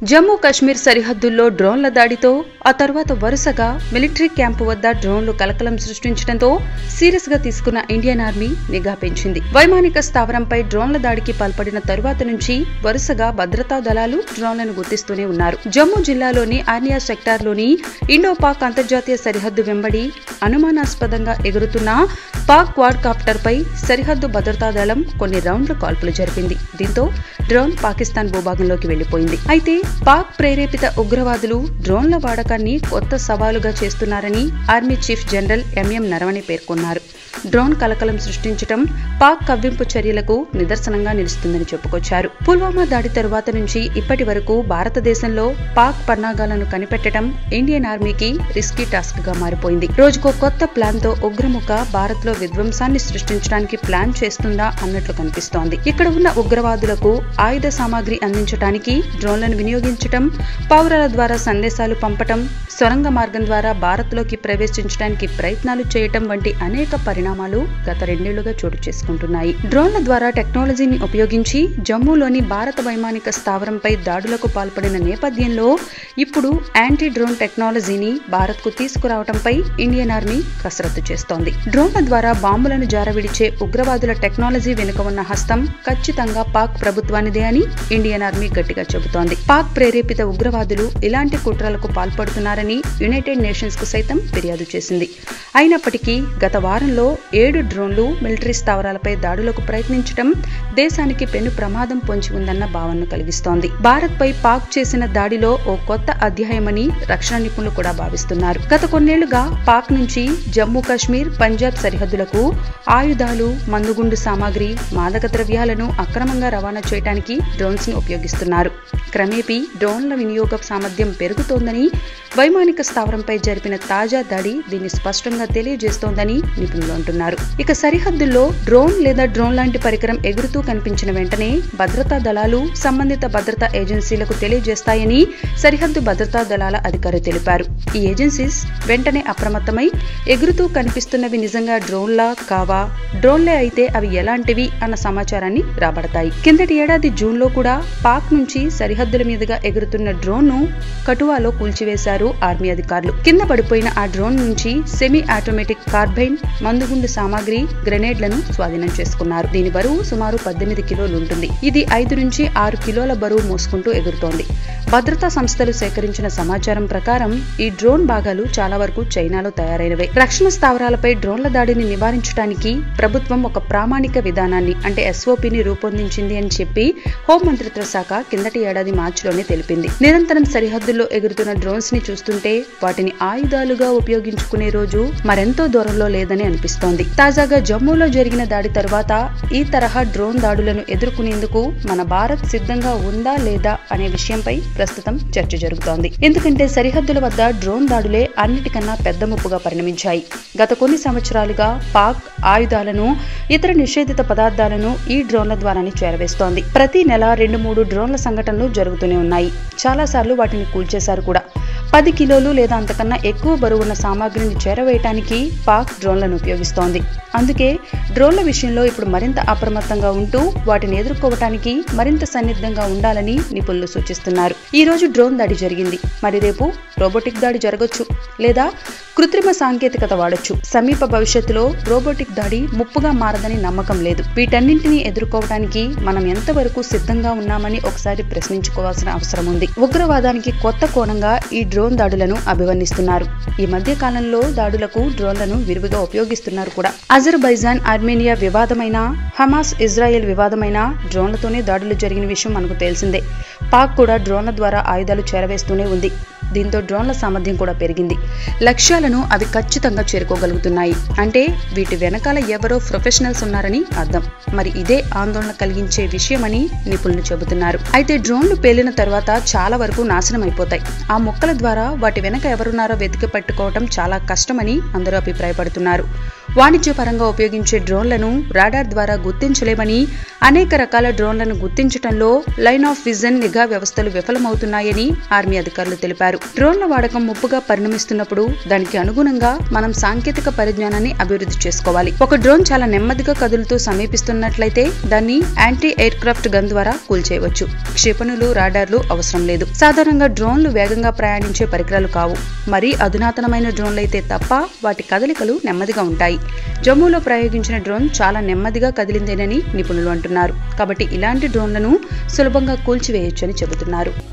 జమ్మూ కాశ్మీర్ సరిహద్దుల్లో డ్రోన్ల దాడితో ఆ తర్వాత వరుసగా మిలిటరీ క్యాంపు వద్ద డ్రోన్లు కలకలం సృష్టించడంతో సీరియస్ గా తీసుకున్న ఇండియన్ ఆర్మీ నిఘా పెంచింది వైమానిక స్థావరంపై డ్రోన్ల దాడికి పాల్పడిన తరువాత నుంచి వరుసగా భద్రతా దళాలు డ్రోన్లను గుర్తిస్తూనే ఉన్నారు జమ్మూ జిల్లాలోని ఆర్నియా సెక్టార్లోని ఇండో పాక్ అంతర్జాతీయ సరిహద్దు వెంబడి అనుమానాస్పదంగా ఎగురుతున్న పాక్ క్వాడ్ కాప్టర్ పై సరిహద్దు భద్రతా దళం కొన్ని రౌండ్ల కాల్పులు జరిపింది దీంతో డ్రోన్ పాకిస్తాన్ భూభాగంలోకి వెళ్లిపోయింది అయితే పాక్ ప్రేరేపిత ఉగ్రవాదులు డ్రోన్ల వాడకాన్ని కొత్త సవాలుగా చేస్తున్నారని army chief general MM Naravane పేర్కొన్నారు డ్రోన్ కలకలం సృష్టించడం పాక్ కవ్వింపు చర్యలకు నిదర్శనంగా నిలుస్తుందని చెప్పుకొచ్చారు పుల్వామా దాడి తరువాత నుంచి ఇప్పటి వరకు భారతదేశంలో పాక్ పన్నాగాలను కనిపెట్టడం ఇండియన్ ఆర్మీకి రిస్కీ టాస్క్ గా మారిపోయింది రోజుకో కొత్త ప్లాన్ తో ఉగ్రముఖ భారత్ లో విధ్వంసాన్ని సృష్టించడానికి ప్లాన్ చేస్తుందా అన్నట్లు కనిపిస్తోంది ఇక్కడ ఉన్న ఉగ్రవాదులకు ఆయుధ సామాగ్రి అందించడానికి డ్రోన్లను వినియోగించటం పౌరాల ద్వారా సందేశాలు పంపటం సొరంగ మార్గం ద్వారా భారత్లోకి ప్రవేశించడానికి ప్రయత్నాలు చేయటం వంటి అనేక పరిణామాలు గత రెండేళ్లుగా చోటు చేసుకుంటున్నాయి డ్రోన్ల ద్వారా టెక్నాలజీని ఉపయోగించి జమ్మూలోని భారత వైమానిక స్థావరంపై దాడులకు పాల్పడిన నేపథ్యంలో ఇప్పుడు యాంటీ డ్రోన్ టెక్నాలజీని భారత్కు తీసుకురావడంపై ఇండియన్ ఆర్మీ కసరత్తు చేస్తోంది డ్రోన్ల ద్వారా బాంబులను జారవిడిచే ఉగ్రవాదుల టెక్నాలజీ వెనుక ఉన్న హస్తం ఖచ్చితంగా పాక్ ప్రభుత్వానిదే అని ఇండియన్ ఆర్మీ గట్టిగా చెబుతోంది పాక్ ప్రేరేపిత ఉగ్రవాదులు ఇలాంటి కుట్రలకు పాల్పడుతున్నారని యునైటెడ్ నేషన్స్ కు సైతం ఫిర్యాదు చేసింది అయినప్పటికీ గత వారంలో ఏడు డ్రోన్లు మిలిటరీ స్థావరాలపై దాడులకు ప్రయత్నించడం దేశానికి పెను ప్రమాదం పొంచి ఉందన్న భావనను కలిగిస్తోంది భారత్ పై పాక్ చేసిన దాడిలో ఓ కొత్త అధ్యాయమని రక్షణ నిపుణులు కూడా భావిస్తున్నారు గత కొన్నేళ్లుగా పాక్ నుంచి జమ్మూ కాశ్మీర్ పంజాబ్ సరిహద్దులకు ఆయుధాలు మందుగుండు సామాగ్రి మాదక ద్రవ్యాలను అక్రమంగా రవాణా చేయడానికి డ్రోన్స్ ను ఉపయోగిస్తున్నారు క్రమేపీ డ్రోన్ల వినియోగ సామర్థ్యం పెరుగుతోందని వైమానిక స్థావరంపై జరిపిన తాజా దాడి దీన్ని స్పష్టంగా తెలియజేస్తోందని నిపుణులు అంటున్నారు ఇక సరిహద్దుల్లో డ్రోన్ లేదా డ్రోన్ లాంటి పరికరం ఎగురుతూ కనిపించిన వెంటనే భద్రతా దళాలు సంబంధిత భద్రతా ఏజెన్సీలకు తెలియజేస్తాయని సరిహద్దు భద్రతా దళాల అధికారి తెలిపారు ఈ ఏజెన్సీస్ వెంటనే అప్రమత్తమై ఎగురుతూ కనిపిస్తున్నవి నిజంగా డ్రోన్లా కావా డ్రోన్లే అయితే అవి ఎలాంటివి అన్న సమాచారాన్ని రాబడతాయి కిందటి ఏడాది జూన్ లో కూడా పాక్ నుంచి సరిహద్దుల మీదుగా ఎగురుతున్న డ్రోన్ ను కటువాలో కూల్చివేశారు ఆర్మీ అధికారులు కింద పడిపోయిన ఆ డ్రోన్ నుంచి సెమీ ఆటోమేటిక్ కార్బైన్ మందుగుండు సామాగ్రి గ్రెనేడ్లను స్వాధీనం చేసుకున్నారు దీని బరువు సుమారు పద్దెనిమిది కిలోలు ఉంటుంది ఇది ఐదు నుంచి ఆరు కిలోల బరువు మోసుకుంటూ ఎగురుతోంది భద్రతా సంస్థలు సేకరించిన సమాచారం ప్రకారం ఈ డ్రోన్ భాగాలు చాలా వరకు చైనాలో తయారైనవే రక్షణ స్థావరాలపై డ్రోన్ల దాడిని నివారించడానికి ప్రభుత్వం ఒక ప్రామాణిక విధానాన్ని అంటే ఎస్ఓపిని రూపొందించింది అని చెప్పి హోంమంత్రిత్వ శాఖ కిందటి ఏడాది మార్చిలోనే తెలిపింది నిరంతరం సరిహద్దుల్లో ఎగురుతున్న డ్రోన్స్ ని చూస్తుంటే వాటిని ఆయుధాలుగా ఉపయోగించుకునే రోజు మరెంతో దూరంలో లేదని అనిపిస్తోంది తాజాగా జమ్మూలో జరిగిన దాడి తర్వాత ఈ తరహా డ్రోన్ దాడులను ఎదుర్కొనేందుకు మన భారత్ సిద్ధంగా ఉందా లేదా అనే విషయంపై ప్రస్తుతం చర్చ జరుగుతోంది ఎందుకంటే సరిహద్దుల వద్ద డ్రోన్ దాడులే అన్నిటికన్నా పెద్ద ముప్పుగా పరిణమించాయి గత కొన్ని సంవత్సరాలుగా పాక్ ఆయుధాలను ఇతర నిషేధిత పదార్థాలను ఈ డ్రోన్ల ద్వారానే చేరవేస్తోంది ప్రతి నెల రెండు మూడు డ్రోన్ల సంఘటనలు జరుగుతూనే ఉన్నాయి చాలాసార్లు వాటిని కూల్చేశారు కూడా పది కిలోలు లేదా అంతకన్నా ఎక్కువ బరువున్న సామాగ్రిని చేరవేయటానికి పాక్ డ్రోన్లను ఉపయోగిస్తోంది అందుకే డ్రోన్ల విషయంలో ఇప్పుడు మరింత అప్రమత్తంగా ఉంటూ వాటిని ఎదుర్కోవటానికి మరింత సన్నిద్ధంగా ఉండాలని నిపుణులు సూచిస్తున్నారు ఈ రోజు డ్రోన్ దాడి జరిగింది మరి రేపు రోబోటిక్ దాడి జరగొచ్చు లేదా కృత్రిమ సాంకేతికత వాడొచ్చు సమీప భవిష్యత్తులో రోబోటిక్ దాడి ముప్పుగా మారదని నమ్మకం లేదు వీటన్నింటినీ ఎదుర్కోవడానికి మనం ఎంతవరకు సిద్ధంగా ఉన్నామని ఒకసారి ప్రశ్నించుకోవాల్సిన అవసరం ఉంది ఉగ్రవాదానికి కొత్త కోణంగా ఈ డ్రోన్ దాడులను అభివర్ణిస్తున్నారు ఈ మధ్య కాలంలో దాడులకు డ్రోన్లను విరివిగా ఉపయోగిస్తున్నారు కూడా అజర్బైజాన్ ఆర్మేనియా వివాదమైన హమాస్ ఇజ్రాయెల్ వివాదమైన డ్రోన్లతోనే దాడులు జరిగిన విషయం మనకు తెలిసిందే పాక్ కూడా డ్రోన్ల ద్వారా ఆయుధాలు చేరవేస్తూనే ఉంది దీంతో డ్రోన్ల సామర్థ్యం కూడా పెరిగింది లక్ష్యాలను అవి ఖచ్చితంగా చేరుకోగలుగుతున్నాయి అంటే వీటి వెనకాల ఎవరో ప్రొఫెషనల్స్ ఉన్నారని అర్థం మరి ఇదే ఆందోళన కలిగించే విషయమని నిపుణులు చెబుతున్నారు అయితే డ్రోన్లు పేలిన తర్వాత చాలా వరకు నాశనం అయిపోతాయి ఆ మొక్కల ద్వారా వాటి వెనక ఎవరున్నారో వెతికి పట్టుకోవటం చాలా కష్టమని అందరూ అభిప్రాయపడుతున్నారు వాణిజ్యపరంగా ఉపయోగించే డ్రోన్లను రాడార్ ద్వారా గుర్తించలేమని అనేక రకాల డ్రోన్లను గుర్తించడంలో లైన్ ఆఫ్ విజన్ నిఘా వ్యవస్థలు విఫలమవుతున్నాయని ఆర్మీ అధికారులు తెలిపారు డ్రోన్ల వాడకం ముప్పుగా పరిణమిస్తున్నప్పుడు దానికి అనుగుణంగా మనం సాంకేతిక పరిజ్ఞానాన్ని అభివృద్ధి చేసుకోవాలి ఒక డ్రోన్ చాలా నెమ్మదిగా కదులుతూ సమీపిస్తున్నట్లయితే దాన్ని యాంటీ ఎయిర్ క్రాఫ్ట్ గన్ ద్వారా కూల్చేయవచ్చు క్షిపణులు రాడార్లు అవసరం లేదు సాధారణంగా డ్రోన్లు వేగంగా ప్రయాణించే పరికరాలు కావు మరీ అధునాతనమైన డ్రోన్లైతే తప్ప వాటి కదలికలు నెమ్మదిగా ఉంటాయి జమ్మూలో ప్రయోగించిన డ్రోన్ చాలా నెమ్మదిగా కదిలిందేనని నిపుణులు అంటున్నారు కాబట్టి ఇలాంటి డ్రోన్లను సులభంగా కూల్చివేయొచ్చని చెబుతున్నారు